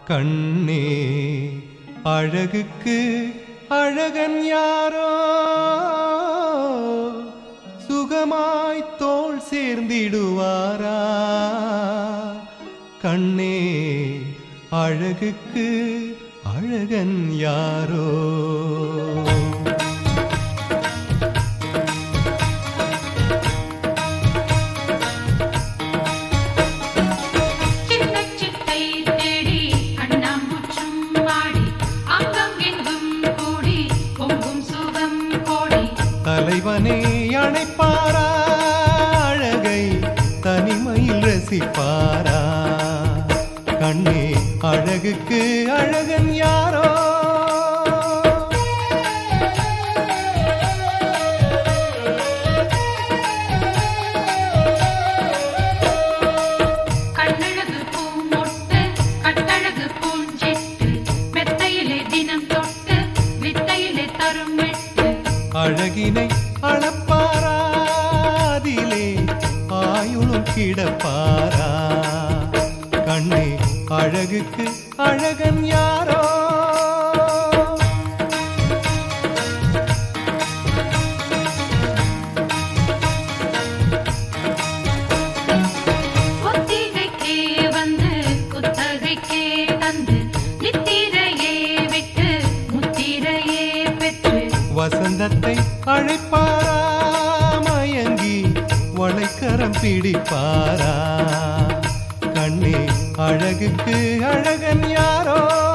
கண்ணே அழகுக்கு அழகன் யாரோ சுகமாய் தோள் சேர்ந்திடுவாரா கண்ணே அழகுக்கு அழகன் யாரோ சின்ன சிட்டை தேடி கண்ணாமூச்சும் வாடி அங்கம் எங்கும் கூடி பொங்கும் சுகம் கோடி தலைவனே அணைப்பாரா அழகை தனிமையில் ரசிப்பாரா கண்ணே அழகுக்கு அழகன் யாரோ கண்ணழகு பூமொட்டு கட்டழகு பூஞ்சிட்டு மெத்தையிலே தினம் தொட்டு வித்தையிலே தரும் மெட்டு அழகினை அளப்பாரா அதிலே ஆயுளும் கிடப்பாரா கண்ணே அழகுக்கு அழகன் யாரோ ஒத்திகைக்கே வந்து குத்தகைக்கே தந்து நித்திரையே விட்டு முத்திரையே பெற்று வசந்தத்தை அழைப்பாரா மயங்கி வளைக்கரம் பிடிப்பாரா கண்ணே அழகுக்கு அழகன் யாரோ